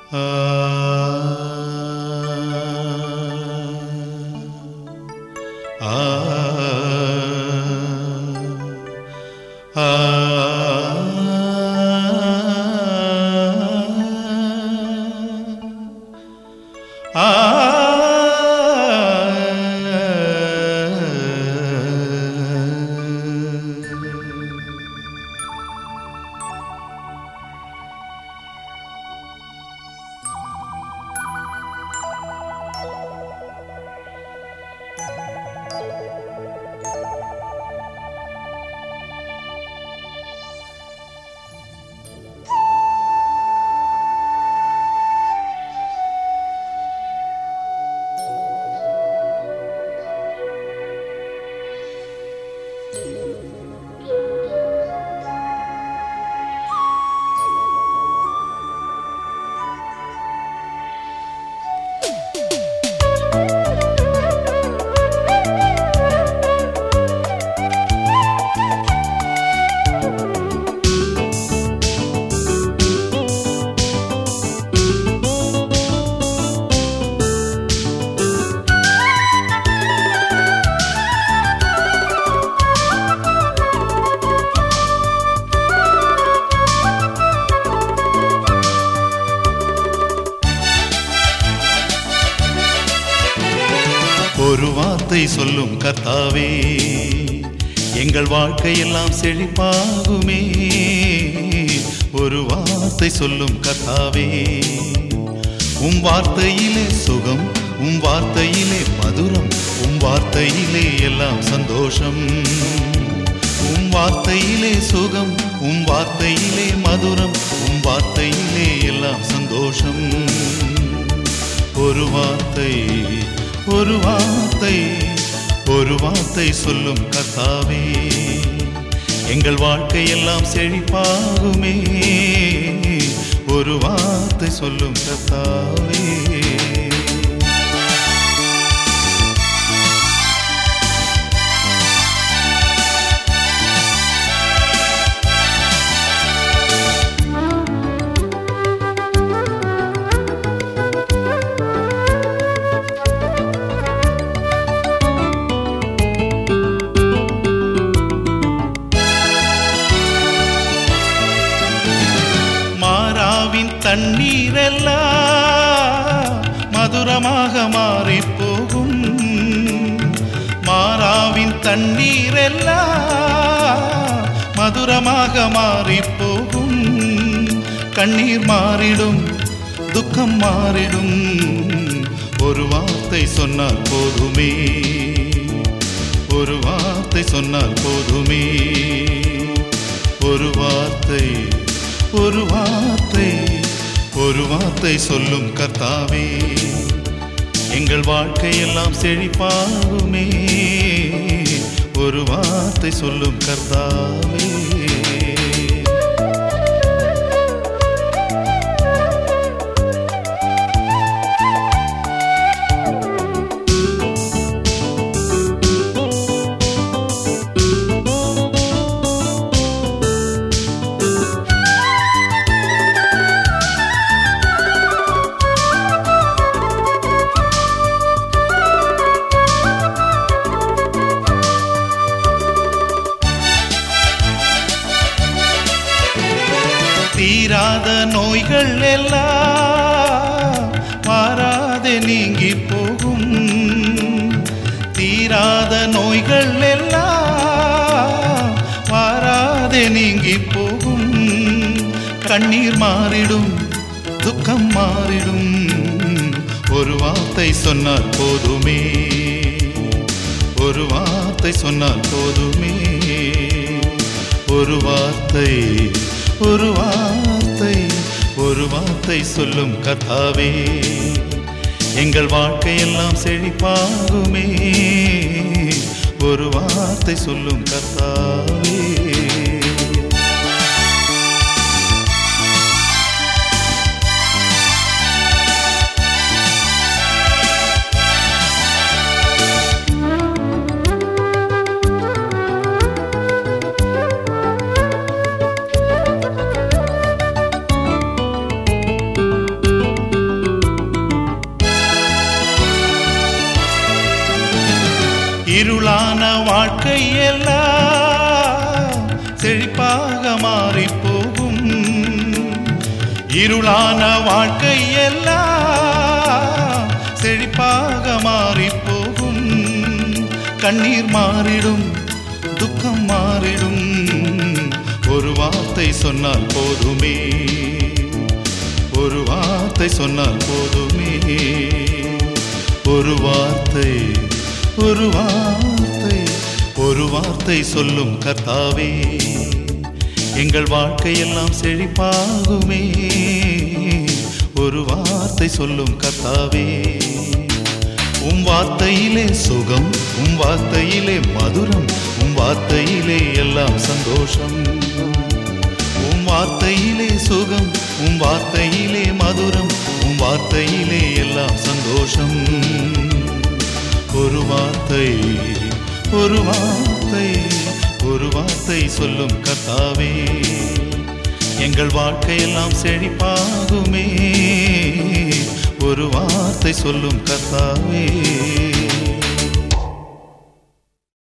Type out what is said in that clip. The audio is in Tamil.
ஒரு வார்த்தை சொல்லும் கர்த்தாவே எங்கள் வாழ்க்கையெல்லாம் செழிப்பாகுமே ஒரு வார்த்தை சொல்லும் கர்த்தாவே உம் வார்த்தையிலே சுகம் உம் வார்த்தையிலே மதுரம் உம் வார்த்தையிலே எல்லாம் சந்தோஷம் உம் வார்த்தையிலே சுகம் உம் வார்த்தையிலே மதுரம் உம் வார்த்தையிலே எல்லாம் சந்தோஷம் ஒரு வார்த்தை ஒரு வார்த்தை ஒரு வார்த்தை சொல்லும் கர்த்தாவே எங்கள் வாழ்க்கையெல்லாம் செழிப்பாகுமே ஒரு வார்த்தை சொல்லும் கர்த்தாவே மாறாவின் தண்ணீரெல்லாம் மதுரமாக மாறிப் போகும் மாறாவின் தண்ணீரெல்லாம் மதுரமாக மாறிப் போகும் கண்ணீர் மாறிடும் துக்கம் மாறிடும் ஒரு வார்த்தை சொன்னால் போதுமே ஒரு வார்த்தை சொன்னால் போதுமே ஒரு வார்த்தை ஒரு வார்த்தை ஒரு வார்த்தை சொல்லும் கர்த்தாவே எங்கள் வாழ்க்கையெல்லாம் செழிப்பாகுமே ஒரு வார்த்தை சொல்லும் கர்த்தாவே தீராத நோய்கள் எல்லாம் மாறாதே நீங்கி போகும் தீராத நோய்கள் எல்லாம் மாறாதே நீங்கி போகும் கண்ணீர் மாறிடும் துக்கம் மாறிடும் ஒரு வார்த்தை சொன்னால் போதுமே ஒரு வார்த்தை சொன்னால் போதுமே ஒரு வார்த்தை ஒரு வார்த்தை ஒரு வார்த்தை சொல்லும் கர்த்தாவே எங்கள் வாழ்க்கையெல்லாம் செழிப்பாகுமே ஒரு வார்த்தை சொல்லும் கர்த்தாவே வாழ்க்கை எல்லாம் செழிப்பாக மாறிப் போகும் இருளான வாழ்க்கை எல்லாம் செழிப்பாக மாறிப் போகும் கண்ணீர் மாறிடும் துக்கம் மாறிடும் ஒரு வார்த்தை சொன்னால் போதுமே ஒரு வார்த்தை சொன்னால் போதுமே ஒரு வார்த்தை ஒரு வார்த்தை ஒரு வார்த்தை சொல்லும் கர்த்தாவே எங்கள் வாழ்க்கையெல்லாம் செழிப்பாகுமே ஒரு வார்த்தை சொல்லும் கர்த்தாவே உம் வார்த்தையிலே சுகம் உம் வார்த்தையிலே மதுரம் உம் வார்த்தையிலே எல்லாம் சந்தோஷம் உம் வார்த்தையிலே சுகம் உம் வார்த்தையிலே மதுரம் உம் வார்த்தையிலே எல்லாம் சந்தோஷம் ஒரு வார்த்தை ஒரு வார்த்தை ஒரு வார்த்தை சொல்லும் கர்த்தாவே எங்கள் வாழ்க்கையெல்லாம் செழிப்பாகுமே ஒரு வார்த்தை சொல்லும் கர்த்தாவே